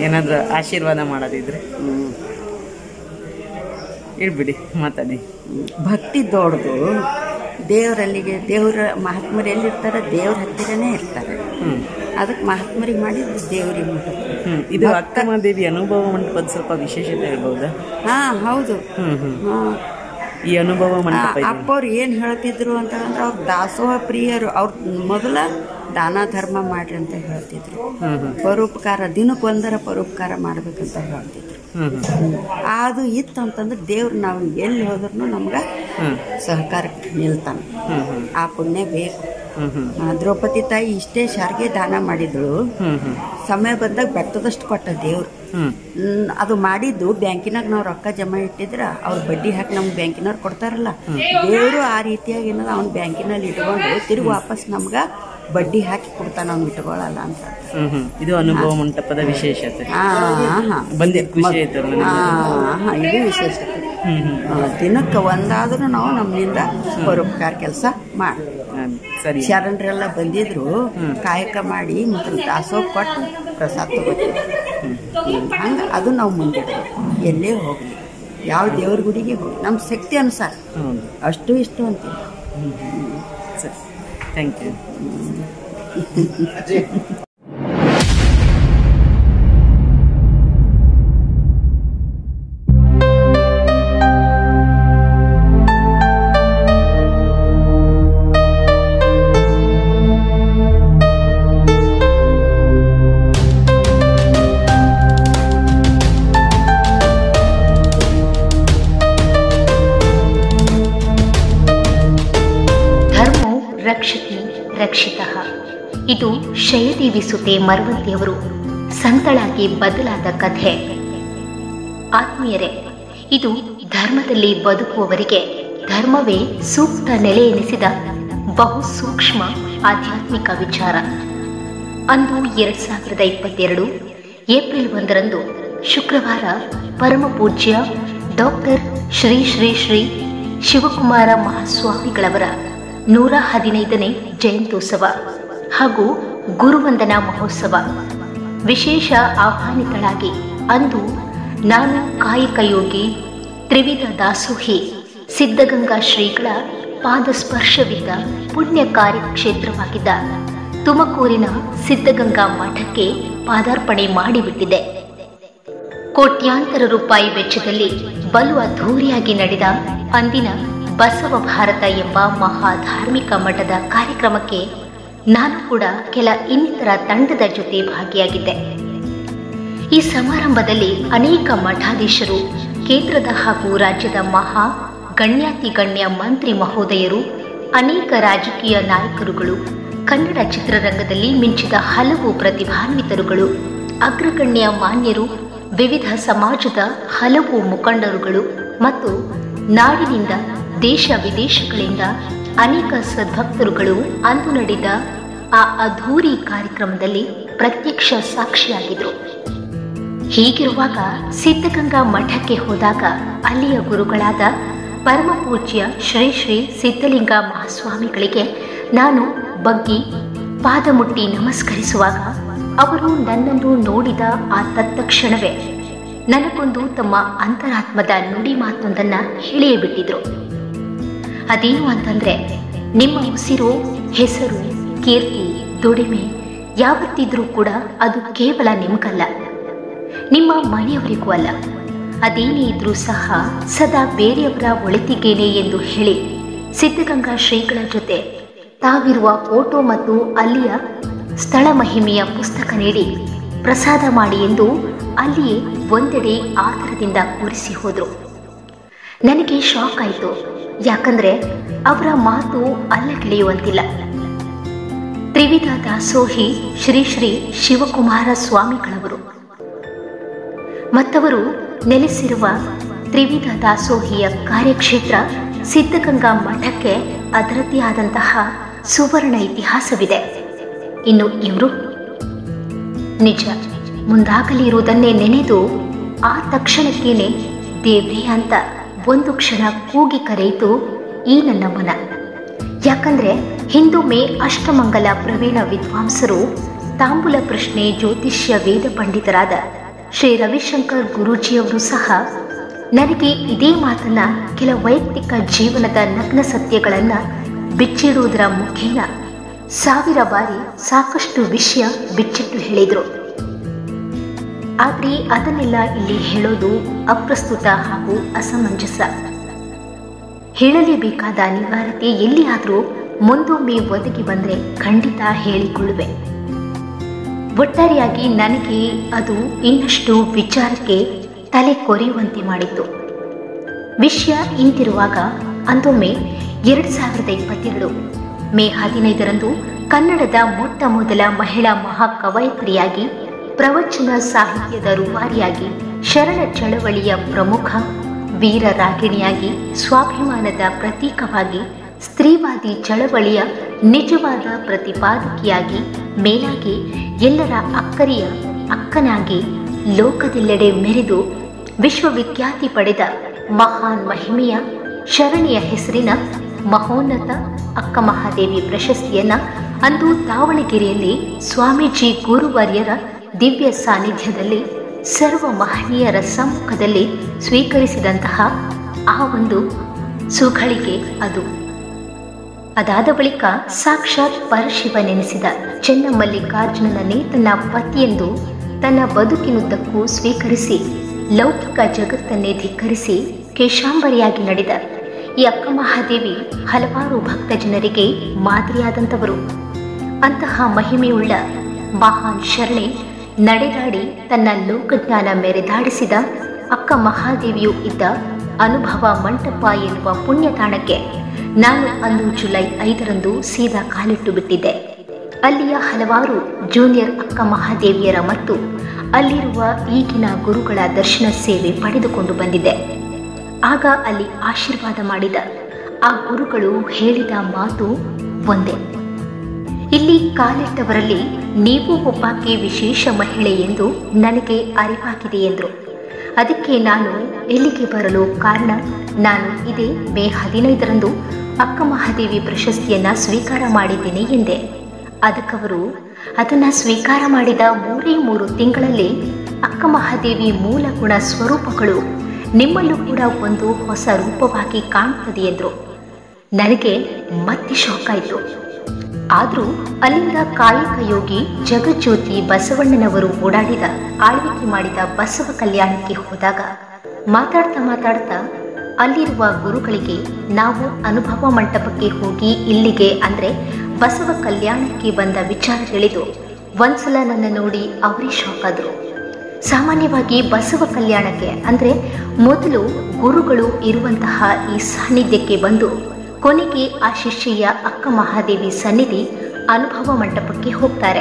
ಏನಾದರೂ ಆಶೀರ್ವಾದ ಮಾಡೋದಿದ್ರೆ ಹೇಳ್ಬಿಡಿ ಮಾತಾಡಿ ಭಕ್ತಿ ದೊಡ್ಡದು ದೇವರಲ್ಲಿಗೆ ದೇವರ ಮಹಾತ್ಮರು ಎಲ್ಲಿರ್ತಾರೆ ದೇವ್ರ ಹತ್ತಿರನೇ ಇರ್ತಾರೆ ಹ್ಮ್ ಅದಕ್ಕೆ ಮಹಾತ್ಮರಿಗೆ ಮಾಡಿದ್ದು ದೇವ್ರಿಗೆ ಮಾಡೋದು ಹ್ಮ್ ಇದು ಅಕ್ಕಮಹಾದೇವಿ ಅನುಭವ ಮಂಟಪದ ಸ್ವಲ್ಪ ವಿಶೇಷತೆ ಹೇಳ್ಬೋದಾ ಹಾ ಹೌದು ಹ್ಮ್ ಹ್ಮ್ ಹಾ ಈ ಅನುಭವ ಮಂಟಪ ಇದೆ ಅಪ್ಪವ್ರು ಏನು ಹೇಳ್ತಿದ್ರು ಅಂತಂದ್ರೆ ಅವ್ರು ದಾಸೋಹ ಪ್ರಿಯರು ಅವ್ರ ಮೊದಲ ದಾನ ಧರ್ಮ ಮಾಡ್ರಿ ಅಂತ ಹೇಳ್ತಿದ್ರು ಹ್ಮ್ ಹ್ಮ್ ಪರೋಪಕಾರ ದಿನಕ್ಕೊಂದರ ಪರೋಪಕಾರ ಮಾಡ್ಬೇಕಂತ ಹೇಳ್ತಿದ್ರು ಹ್ಮ್ ಹ್ಮ್ ಅದು ಇತ್ತು ಅಂತಂದ್ರೆ ದೇವ್ರು ನಾವು ಎಲ್ಲಿ ಹೋದ್ರೂ ನಮ್ಗೆ ಹ್ಮ್ ಸಹಕಾರಕ್ಕೆ ನಿಲ್ತಾನೆ ಹ್ಮ್ ಹ್ಮ್ ಆ ಪುಣ್ಯ ಬೇಕು ಹ್ಮ್ ಹ್ಮ್ ಆ, ದ್ರೌಪದಿ ತಾಯಿ ಇಷ್ಟೇ ಶಾರ್ಗೆ ದಾನ ಮಾಡಿದಳು ಹ್ಮ್ ಹ್ಮ್ ಸಮಯ ಬಂದಾಗ ಬೆಟ್ಟದಷ್ಟು ಕೊಟ್ಟ ದೇವ್ರು ಹ್ಮ್ ಹ್ಮ್, ಅದು ಮಾಡಿದ್ದು ಬ್ಯಾಂಕಿನಾಗ ನಾವು ರೊಕ್ಕ ಜಮಾ ಇಟ್ಟಿದ್ರ ಅವ್ರ ಬಡ್ಡಿ ಹಾಕಿ ನಮ್ಗೆ ಬ್ಯಾಂಕಿನವ್ರು ಕೊಡ್ತಾರಲ್ಲ ದೇವರು ಆ ರೀತಿಯಾಗಿ ಏನದ ಅವ್ನ ಬ್ಯಾಂಕಿನಲ್ಲಿ ಇಟ್ಕೊಂಡು ತಿರುಗಿ ವಾಪಸ್ ನಮ್ಗೆ ಬಡ್ಡಿ ಹಾಕಿ ಕೊಡ್ತಾನ ಅವ್ನು ಇಟ್ಕೊಳ್ಳಲ್ಲ ಅಂತ ಹ್ಮ್ ಹ್ಮ್ ಇದು ಅನುಭವ ಮಂಟಪದ ವಿಶೇಷತೆ ಹಾ ಹಾ ಬಂದೆ ಖುಷಿ ಆಯ್ತು ನನಗೆ. ಹಾ ಹಾ ಇದು ವಿಶೇಷತೆ ಹ್ಮ್ ಹ್ಮ್ ಆ, ದಿನಕ್ಕೆ ಒಂದಾದ್ರೂ ನಾವು ನಮ್ಮಿಂದ ಪರೋಪಕಾರ ಕೆಲಸ ಮಾಡಿ ಹ್ಮ್, ಸರಿ ಶರಣರೆಲ್ಲ ಬಂದಿದ್ರು ಕಾಯಕ ಮಾಡಿ ಮತ್ತು ದಾಸೋಹ ಕೊಟ್ಟು ಪ್ರಸಾದ ತಗೋತೀವಿ ಹಂಗೆ ಅದು ನಾವು ಮುಂದಿಡ್ಬೇಕು ಎಲ್ಲೇ ಹೋಗಲಿ ಯಾವ ದೇವ್ರ ಗುಡಿಗೆ ಹೋಗಿ ನಮ್ಮ ಶಕ್ತಿ ಅನುಸಾರ ಹೌದು ಅಷ್ಟು ಇಷ್ಟು ಅಂತೀವಿ ಸರಿ ಥ್ಯಾಂಕ್ ಯು ಧರ್ಮೋ ರಕ್ಷತಿ ರಕ್ಷಿತ ಇದು ಶಯದೇವಿ ಸುತೆ ಮರವಂತಿಯವರು ಸಂತಳಾಗಿ ಬದಲಾದ ಕಥೆ ಆತ್ಮೀಯರೇ ಇದು ಧರ್ಮದಲ್ಲಿ ಬದುಕುವವರಿಗೆ ಧರ್ಮವೇ ಸೂಕ್ತ ನೆಲೆ ಎನಿಸಿದ ಬಹು ಸೂಕ್ಷ್ಮ ಆಧ್ಯಾತ್ಮಿಕ ವಿಚಾರ ಅಂದು ಎರಡ್ ಸಾವಿರದ ಇಪ್ಪತ್ತೆರಡು ಏಪ್ರಿಲ್ ಒಂದರಂದು ಶುಕ್ರವಾರ ಪರಮ ಪೂಜ್ಯ ಡಾಕ್ಟರ್ ಶ್ರೀ ಶ್ರೀ ಶ್ರೀ ಶಿವಕುಮಾರ ಮಹಾಸ್ವಾಮಿಗಳವರ ನೂರ ಹದಿನೈದನೇ ಜಯಂತ್ಯೋತ್ಸವ ಹಾಗೂ ಗುರುವಂದನಾ ಮಹೋತ್ಸವ ವಿಶೇಷ ಆಹ್ವಾನಿತಳಾಗಿ ಅಂದು ನಾನು ಕಾಯಕ ಯೋಗಿ ತ್ರಿವಿಧ ದಾಸೋಹಿ ಸಿದ್ಧಗಂಗಾ ಶ್ರೀಗಳ ಪಾದಸ್ಪರ್ಶವಿದ್ದ ಪುಣ್ಯ ಕಾರ್ಯಕ್ಷೇತ್ರವಾಗಿದ್ದ ತುಮಕೂರಿನ ಸಿದ್ಧಗಂಗಾ ಮಠಕ್ಕೆ ಪಾದಾರ್ಪಣೆ ಮಾಡಿಬಿಟ್ಟಿದೆ ಕೋಟ್ಯಾಂತರ ರೂಪಾಯಿ ವೆಚ್ಚದಲ್ಲಿ ಬಲು ಅದ್ಧೂರಿಯಾಗಿ ನಡೆದ ಅಂದಿನ ಬಸವ ಭಾರತ ಎಂಬ ಮಹಾ ಧಾರ್ಮಿಕ ಮಠದ ಕಾರ್ಯಕ್ರಮಕ್ಕೆ ನಾನು ಕೂಡ ಕೆಲ ಇನ್ನಿತರ ತಂಡದ ಜೊತೆ ಭಾಗಿಯಾಗಿದ್ದೆ ಈ ಸಮಾರಂಭದಲ್ಲಿ ಅನೇಕ ಮಠಾಧೀಶರು ಕೇಂದ್ರದ ಹಾಗೂ ರಾಜ್ಯದ ಮಹಾ ಗಣ್ಯಾತಿ ಗಣ್ಯ ಮಂತ್ರಿ ಮಹೋದಯರು ಅನೇಕ ರಾಜಕೀಯ ನಾಯಕರುಗಳು ಕನ್ನಡ ಚಿತ್ರರಂಗದಲ್ಲಿ ಮಿಂಚಿದ ಹಲವು ಪ್ರತಿಭಾನ್ವಿತರುಗಳು ಅಗ್ರಗಣ್ಯ ಮಾನ್ಯರು ವಿವಿಧ ಸಮಾಜದ ಹಲವು ಮುಖಂಡರುಗಳು ಮತ್ತು ನಾಡಿನಿಂದ ದೇಶ ವಿದೇಶಗಳಿಂದ ಅನೇಕ ಸದ್ಭಕ್ತರುಗಳು ಅಂದು ನಡೆದ ಆ ಅದ್ಧೂರಿ ಕಾರ್ಯಕ್ರಮದಲ್ಲಿ ಪ್ರತ್ಯಕ್ಷ ಸಾಕ್ಷಿಯಾಗಿದ್ರು ಹೀಗಿರುವಾಗ ಸಿದ್ಧಗಂಗಾ ಮಠಕ್ಕೆ ಹೋದಾಗ ಅಲ್ಲಿಯ ಗುರುಗಳಾದ ಪರಮ ಪೂಜ್ಯ ಶ್ರೀ ಶ್ರೀ ಸಿದ್ಧಲಿಂಗ ಮಹಾಸ್ವಾಮಿಗಳಿಗೆ ನಾನು ಬಗ್ಗಿ ಪಾದ ಮುಟ್ಟಿ ನಮಸ್ಕರಿಸುವಾಗ ಅವರು ನನ್ನನ್ನು ನೋಡಿದ ಆ ತತ್ತಕ್ಷಣವೇ ನನಗೊಂದು ತಮ್ಮ ಅಂತರಾತ್ಮದ ನುಡಿ ಮಾತೊಂದನ್ನ ಹೇಳಿಯೇ ಬಿಟ್ಟಿದ್ರು ಅದೇನು ಅಂತಂದ್ರೆ ನಿಮ್ಮ ಉಸಿರು ಹೆಸರು ಕೀರ್ತಿ ದುಡಿಮೆ ಯಾವತ್ತಿದ್ರೂ ಕೂಡ ಅದು ಕೇವಲ ನಿಮಗಲ್ಲ ನಿಮ್ಮ ಮನೆಯವರಿಗೂ ಅಲ್ಲ ಅದೇನೇ ಇದ್ರೂ ಸಹ ಸದಾ ಬೇರೆಯವರ ಒಳಿತಿಗೇನೆ ಎಂದು ಹೇಳಿ ಸಿದ್ಧಗಂಗಾ ಶ್ರೀಗಳ ಜೊತೆ ತಾವಿರುವ ಫೋಟೋ ಮತ್ತು ಅಲ್ಲಿಯ ಸ್ಥಳ ಮಹಿಮೆಯ ಪುಸ್ತಕ ನೀಡಿ ಪ್ರಸಾದ ಮಾಡಿ ಎಂದು ಅಲ್ಲಿಯೇ ಒಂದೆಡೆ ಆಧಾರದಿಂದ ಕೂರಿಸಿ ಹೋದರು ನನಗೆ ಶಾಕ್ ಆಯಿತು ಯಾಕಂದ್ರೆ ಅವರ ಮಾತು ಅಲ್ಲಗೆಳೆಯುವಂತಿಲ್ಲ ತ್ರಿವಿಧ ದಾಸೋಹಿ ಶ್ರೀ ಶ್ರೀ ಶಿವಕುಮಾರ ಸ್ವಾಮಿಗಳವರು ಮತ್ತವರು ನೆಲೆಸಿರುವ ತ್ರಿವಿಧ ದಾಸೋಹಿಯ ಕಾರ್ಯಕ್ಷೇತ್ರ ಸಿದ್ಧಗಂಗಾ ಮಠಕ್ಕೆ ಅದರದ್ದೇ ಆದಂತಹ ಸುವರ್ಣ ಇತಿಹಾಸವಿದೆ ಇನ್ನು ಇವರು ನಿಜ ಮುಂದಾಗಲಿರುವುದನ್ನೇ ನೆನೆದು ಆ ತಕ್ಷಣಕ್ಕೇನೆ ದೇವ್ರೇ ಅಂತ ಒಂದು ಕ್ಷಣ ಕೂಗಿ ಕರೆಯಿತು ಈ ನನ್ನ ಮನ ಯಾಕಂದ್ರೆ ಹಿಂದೊಮ್ಮೆ ಅಷ್ಟಮಂಗಲ ಪ್ರವೀಣ ವಿದ್ವಾಂಸರು ತಾಂಬೂಲ ಪ್ರಶ್ನೆ ಜ್ಯೋತಿಷ್ಯ ವೇದ ಪಂಡಿತರಾದ ಶ್ರೀ ರವಿಶಂಕರ್ ಗುರೂಜಿಯವರು ಸಹ ನನಗೆ ಇದೇ ಮಾತನ್ನ ಕೆಲ ವೈಯಕ್ತಿಕ ಜೀವನದ ನಗ್ನ ಸತ್ಯಗಳನ್ನು ಬಿಚ್ಚಿಡುವುದರ ಮುಖೇನ ಸಾವಿರ ಬಾರಿ ಸಾಕಷ್ಟು ವಿಷಯ ಬಿಚ್ಚಿಟ್ಟು ಹೇಳಿದರು ಆದರೆ ಅದನ್ನೆಲ್ಲ ಇಲ್ಲಿ ಹೇಳೋದು ಅಪ್ರಸ್ತುತ ಹಾಗೂ ಅಸಮಂಜಸ ಹೇಳಲೇಬೇಕಾದ ಅನಿವಾರ್ಯತೆ ಎಲ್ಲಿಯಾದರೂ ಮುಂದೊಮ್ಮೆ ಒದಗಿ ಬಂದರೆ ಖಂಡಿತ ಹೇಳಿಕೊಳ್ಳುವೆ ಒಟ್ಟಾರೆಯಾಗಿ ನನಗೆ ಅದು ಇನ್ನಷ್ಟು ವಿಚಾರಕ್ಕೆ ತಲೆ ಕೊರೆಯುವಂತೆ ಮಾಡಿತ್ತು ವಿಷಯ ಇಂತಿರುವಾಗ ಅಂದೊಮ್ಮೆ ಎರಡು ಸಾವಿರದ ಇಪ್ಪತ್ತೆರಡು ಮೇ ಹದಿನೈದರಂದು ಕನ್ನಡದ ಮೊಟ್ಟ ಮೊದಲ ಮಹಿಳಾ ಮಹಾಕವಯತ್ರಿಯಾಗಿ ಪ್ರವಚನ ಸಾಹಿತ್ಯದ ರೂವಾರಿಯಾಗಿ ಶರಣ ಚಳವಳಿಯ ಪ್ರಮುಖ ವೀರ ರಾಗಿಣಿಯಾಗಿ ಸ್ವಾಭಿಮಾನದ ಪ್ರತೀಕವಾಗಿ ಸ್ತ್ರೀವಾದಿ ಚಳವಳಿಯ ನಿಜವಾದ ಪ್ರತಿಪಾದಕಿಯಾಗಿ ಮೇಲಾಗಿ ಎಲ್ಲರ ಅಕ್ಕರಿಯ ಅಕ್ಕನಾಗಿ ಲೋಕದೆಲ್ಲೆಡೆ ಮೆರೆದು ವಿಶ್ವವಿಖ್ಯಾತಿ ಪಡೆದ ಮಹಾನ್ ಮಹಿಮೆಯ ಶರಣಿಯ ಹೆಸರಿನ ಮಹೋನ್ನತ ಅಕ್ಕ ಮಹಾದೇವಿ ಪ್ರಶಸ್ತಿಯನ್ನ ಅಂದು ದಾವಣಗೆರೆಯಲ್ಲಿ ಸ್ವಾಮೀಜಿ ಗುರುವರ್ಯರ ದಿವ್ಯ ಸಾನ್ನಿಧ್ಯದಲ್ಲಿ ಸರ್ವ ಮಹನೀಯರ ಸಮ್ಮುಖದಲ್ಲಿ ಸ್ವೀಕರಿಸಿದಂತಹ ಆ ಒಂದು ಸುಗಳಿಗೆ ಅದು ಅದಾದ ಬಳಿಕ ಸಾಕ್ಷಾತ್ ಪರಶಿವನೆನಿಸಿದ ಚೆನ್ನಮಲ್ಲಿಕಾರ್ಜುನನನ್ನೇ ತನ್ನ ಪತಿಯೆಂದು ತನ್ನ ಬದುಕಿನುದ್ದಕ್ಕೂ ಸ್ವೀಕರಿಸಿ ಲೌಕಿಕ ಜಗತ್ತನ್ನೇ ಧಿಕ್ಕರಿಸಿ ಕೇಶಾಂಬರಿಯಾಗಿ ನಡೆದ ಈ ಅಕ್ಕ ಮಹಾದೇವಿ ಹಲವಾರು ಭಕ್ತ ಜನರಿಗೆ ಮಾದರಿಯಾದಂಥವರು ಅಂತಹ ಮಹಿಮೆಯುಳ್ಳ ಮಹಾನ್ ಶರಣೆ ನಡೆದಾಡಿ ತನ್ನ ಲೋಕಜ್ಞಾನ ಮೆರೆದಾಡಿಸಿದ ಅಕ್ಕ ಮಹಾದೇವಿಯು ಇದ್ದ ಅನುಭವ ಮಂಟಪ ಎನ್ನುವ ಪುಣ್ಯತಾಣಕ್ಕೆ ನಾನು ಅಂದು ಜುಲೈ ಐದರಂದು ಸೀದಾ ಕಾಲಿಟ್ಟು ಬಿಟ್ಟಿದ್ದೆ ಅಲ್ಲಿಯ ಹಲವಾರು ಜೂನಿಯರ್ ಅಕ್ಕ ಮಹಾದೇವಿಯರ ಮತ್ತು ಅಲ್ಲಿರುವ ಈಗಿನ ಗುರುಗಳ ದರ್ಶನ ಸೇವೆ ಪಡೆದುಕೊಂಡು ಬಂದಿದ್ದೆ ಆಗ ಅಲ್ಲಿ ಆಶೀರ್ವಾದ ಮಾಡಿದ ಆ ಗುರುಗಳು ಹೇಳಿದ ಮಾತು ಒಂದೇ ಇಲ್ಲಿ ಕಾಲಿಟ್ಟವರಲ್ಲಿ ನೀವು ಒಬ್ಬಾಕೆ ವಿಶೇಷ ಮಹಿಳೆ ಎಂದು ನನಗೆ ಅರಿವಾಗಿದೆ ಎಂದರು ಅದಕ್ಕೆ ನಾನು ಇಲ್ಲಿಗೆ ಬರಲು ಕಾರಣ ನಾನು ಇದೇ ಮೇ ಹದಿನೈದರಂದು ಅಕ್ಕ ಮಹಾದೇವಿ ಪ್ರಶಸ್ತಿಯನ್ನ ಸ್ವೀಕಾರ ಮಾಡಿದ್ದೇನೆ ಎಂದೆ ಅದಕ್ಕವರು ಅದನ್ನ ಸ್ವೀಕಾರ ಮಾಡಿದ ಮೂರೇ ಮೂರು ತಿಂಗಳಲ್ಲಿ ಅಕ್ಕ ಮಹಾದೇವಿ ಮೂಲ ಗುಣ ಸ್ವರೂಪಗಳು ನಿಮ್ಮಲ್ಲೂ ಕೂಡ ಒಂದು ಹೊಸ ರೂಪವಾಗಿ ಕಾಣುತ್ತದೆ ಎಂದರು ನನಗೆ ಮತ್ತೆ ಶಾಕ್ ಆಯಿತು ಆದರೂ ಅಲ್ಲಿಂದ ಕಾಯಕ ಯೋಗಿ ಜಗಜ್ಯೋತಿ ಬಸವಣ್ಣನವರು ಓಡಾಡಿದ ಆಳ್ವಿಕೆ ಮಾಡಿದ ಬಸವ ಕಲ್ಯಾಣಕ್ಕೆ ಹೋದಾಗ ಮಾತಾಡ್ತಾ ಮಾತಾಡ್ತಾ ಅಲ್ಲಿರುವ ಗುರುಗಳಿಗೆ ನಾವು ಅನುಭವ ಮಂಟಪಕ್ಕೆ ಹೋಗಿ ಇಲ್ಲಿಗೆ ಅಂದರೆ ಬಸವ ಕಲ್ಯಾಣಕ್ಕೆ ಬಂದ ವಿಚಾರ ತಿಳಿದು ಒಂದ್ಸಲ ನನ್ನ ನೋಡಿ ಅವರೇ ಶಾಕ್ ಆದರು ಸಾಮಾನ್ಯವಾಗಿ ಬಸವ ಕಲ್ಯಾಣಕ್ಕೆ ಅಂದರೆ ಮೊದಲು ಗುರುಗಳು ಇರುವಂತಹ ಈ ಸಾನ್ನಿಧ್ಯಕ್ಕೆ ಬಂದು ಕೊನೆಗೆ ಆ ಶಿಷ್ಯೆಯ ಅಕ್ಕ ಮಹಾದೇವಿ ಸನ್ನಿಧಿ ಅನುಭವ ಮಂಟಪಕ್ಕೆ ಹೋಗ್ತಾರೆ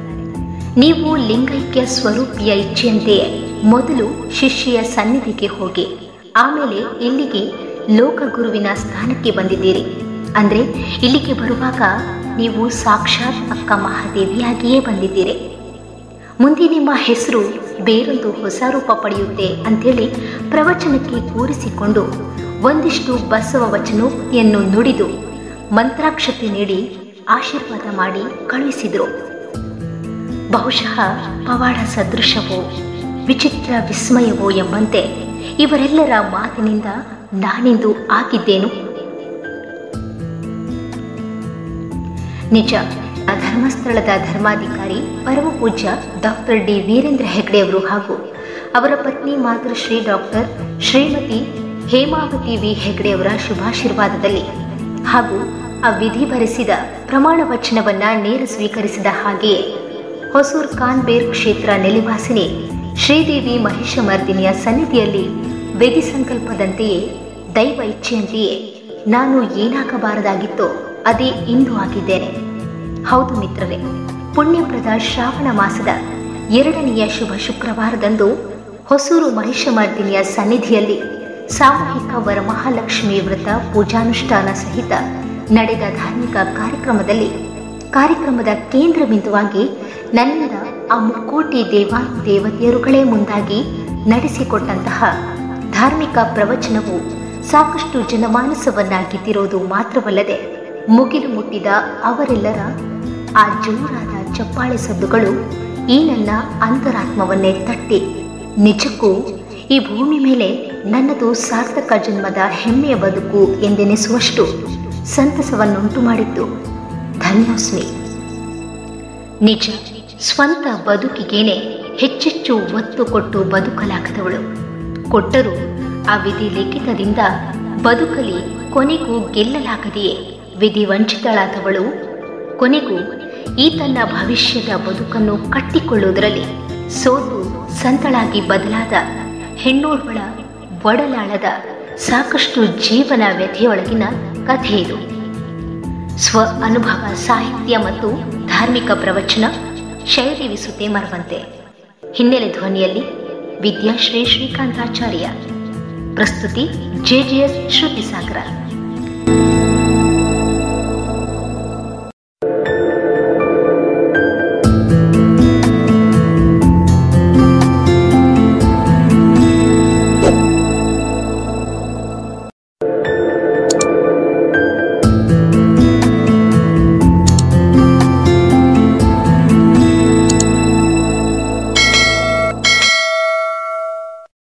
ನೀವು ಲಿಂಗೈಕ್ಯ ಸ್ವರೂಪಿಯ ಇಚ್ಛೆಯಂತೆಯೇ ಮೊದಲು ಶಿಷ್ಯೆಯ ಸನ್ನಿಧಿಗೆ ಹೋಗಿ ಆಮೇಲೆ ಇಲ್ಲಿಗೆ ಲೋಕಗುರುವಿನ ಸ್ಥಾನಕ್ಕೆ ಬಂದಿದ್ದೀರಿ ಅಂದರೆ ಇಲ್ಲಿಗೆ ಬರುವಾಗ ನೀವು ಸಾಕ್ಷಾತ್ ಅಕ್ಕ ಮಹಾದೇವಿಯಾಗಿಯೇ ಬಂದಿದ್ದೀರಿ ಮುಂದೆ ನಿಮ್ಮ ಹೆಸರು ಬೇರೊಂದು ಹೊಸ ರೂಪ ಪಡೆಯುತ್ತೆ ಅಂಥೇಳಿ ಪ್ರವಚನಕ್ಕೆ ಕೂರಿಸಿಕೊಂಡು ಒಂದಿಷ್ಟು ಬಸವ ವಚನೋಕ್ತಿಯನ್ನು ನುಡಿದು ಮಂತ್ರಾಕ್ಷತೆ ನೀಡಿ ಆಶೀರ್ವಾದ ಮಾಡಿ ಕಳುಹಿಸಿದರು ಬಹುಶಃ ಪವಾಡ ಸದೃಶವೋ ವಿಚಿತ್ರ ವಿಸ್ಮಯವೋ ಎಂಬಂತೆ ಇವರೆಲ್ಲರ ಮಾತಿನಿಂದ ನಾನಿಂದು ಆಗಿದ್ದೇನು ನಿಜ ಧರ್ಮಸ್ಥಳದ ಧರ್ಮಾಧಿಕಾರಿ ಪರಮ ಪೂಜ್ಯ ಡಾಕ್ಟರ್ ಡಿ ವೀರೇಂದ್ರ ಹೆಗ್ಡೆ ಅವರು ಹಾಗೂ ಅವರ ಪತ್ನಿ ಮಾತೃಶ್ರೀ ಡಾಕ್ಟರ್ ಶ್ರೀಮತಿ ಹೇಮಾವತಿ ವಿ ಹೆಗ್ಡೆ ಅವರ ಶುಭಾಶೀರ್ವಾದದಲ್ಲಿ ಹಾಗೂ ಆ ವಿಧಿ ಭರಿಸಿದ ಪ್ರಮಾಣ ವಚನವನ್ನ ನೇರ ಸ್ವೀಕರಿಸಿದ ಹಾಗೆಯೇ ಹೊಸೂರ್ ಕಾನ್ಬೇರ್ ಕ್ಷೇತ್ರ ನೆಲಿವಾಸಿನಿ ಶ್ರೀದೇವಿ ಮಹಿಷಮರ್ದಿನಿಯ ಸನ್ನಿಧಿಯಲ್ಲಿ ವಿಧಿ ಸಂಕಲ್ಪದಂತೆಯೇ ದೈವ ಇಚ್ಛೆಯಂತೆಯೇ ನಾನು ಏನಾಗಬಾರದಾಗಿತ್ತೋ ಅದೇ ಇಂದು ಆಗಿದ್ದೇನೆ ಹೌದು ಮಿತ್ರರೇ ಪುಣ್ಯಪ್ರದ ಶ್ರಾವಣ ಮಾಸದ ಎರಡನೆಯ ಶುಭ ಶುಕ್ರವಾರದಂದು ಹೊಸೂರು ಮಹಿಷಮರ್ದಿನಿಯ ಸನ್ನಿಧಿಯಲ್ಲಿ ಸಾಮೂಹಿಕ ವರಮಹಾಲಕ್ಷ್ಮಿ ವ್ರತ ಪೂಜಾನುಷ್ಠಾನ ಸಹಿತ ನಡೆದ ಧಾರ್ಮಿಕ ಕಾರ್ಯಕ್ರಮದಲ್ಲಿ ಕಾರ್ಯಕ್ರಮದ ಕೇಂದ್ರ ಬಿಂದುವಾಗಿ ನನ್ನಿಂದ ಆ ಮುಕ್ಕೋಟಿ ದೇವಾ ದೇವತೆಯರುಗಳೇ ಮುಂದಾಗಿ ನಡೆಸಿಕೊಟ್ಟಂತಹ ಧಾರ್ಮಿಕ ಪ್ರವಚನವು ಸಾಕಷ್ಟು ಜನಮಾನಸವನ್ನ ಗೆದ್ದಿರೋದು ಮಾತ್ರವಲ್ಲದೆ ಮುಗಿಲು ಮುಟ್ಟಿದ ಅವರೆಲ್ಲರ ಆ ಜೋರಾದ ಚಪ್ಪಾಳೆ ಸದ್ದುಗಳು ಈ ನನ್ನ ಅಂತರಾತ್ಮವನ್ನೇ ತಟ್ಟಿ ನಿಜಕ್ಕೂ ಈ ಭೂಮಿ ಮೇಲೆ ನನ್ನದು ಸಾರ್ಥಕ ಜನ್ಮದ ಹೆಮ್ಮೆಯ ಬದುಕು ಎಂದೆನಿಸುವಷ್ಟು ಸಂತಸವನ್ನುಂಟು ಮಾಡಿದ್ದು ಧನ್ಯೋಸ್ಮಿ ನಿಜ ಸ್ವಂತ ಬದುಕಿಗೇನೆ ಹೆಚ್ಚೆಚ್ಚು ಒತ್ತು ಕೊಟ್ಟು ಬದುಕಲಾಗದವಳು ಕೊಟ್ಟರೂ ಆ ವಿಧಿ ಲಿಖಿತದಿಂದ ಬದುಕಲಿ ಕೊನೆಗೂ ಗೆಲ್ಲಲಾಗದೆಯೇ ವಿಧಿ ವಂಚಿತಳಾದವಳು ಕೊನೆಗೂ ಈ ತನ್ನ ಭವಿಷ್ಯದ ಬದುಕನ್ನು ಕಟ್ಟಿಕೊಳ್ಳುವುದರಲ್ಲಿ ಸೋತು ಸಂತಳಾಗಿ ಬದಲಾದ ಹೆಣ್ಣೋರ್ವಳ ಒಡಲಾಳದ ಸಾಕಷ್ಟು ಜೀವನ ವ್ಯಥೆಯೊಳಗಿನ ಕಥೆ ಇದು ಸ್ವ ಅನುಭವ ಸಾಹಿತ್ಯ ಮತ್ತು ಧಾರ್ಮಿಕ ಪ್ರವಚನ ಶೈಲಿ ವಿಸುತೆ ಮರವಂತೆ ಹಿನ್ನೆಲೆ ಧ್ವನಿಯಲ್ಲಿ ವಿದ್ಯಾಶ್ರೀ ಶ್ರೀಕಾಂತಾಚಾರ್ಯ ಪ್ರಸ್ತುತಿ ಜೆಜಿಎಸ್ ಶ್ರುತಿಸಾಗರ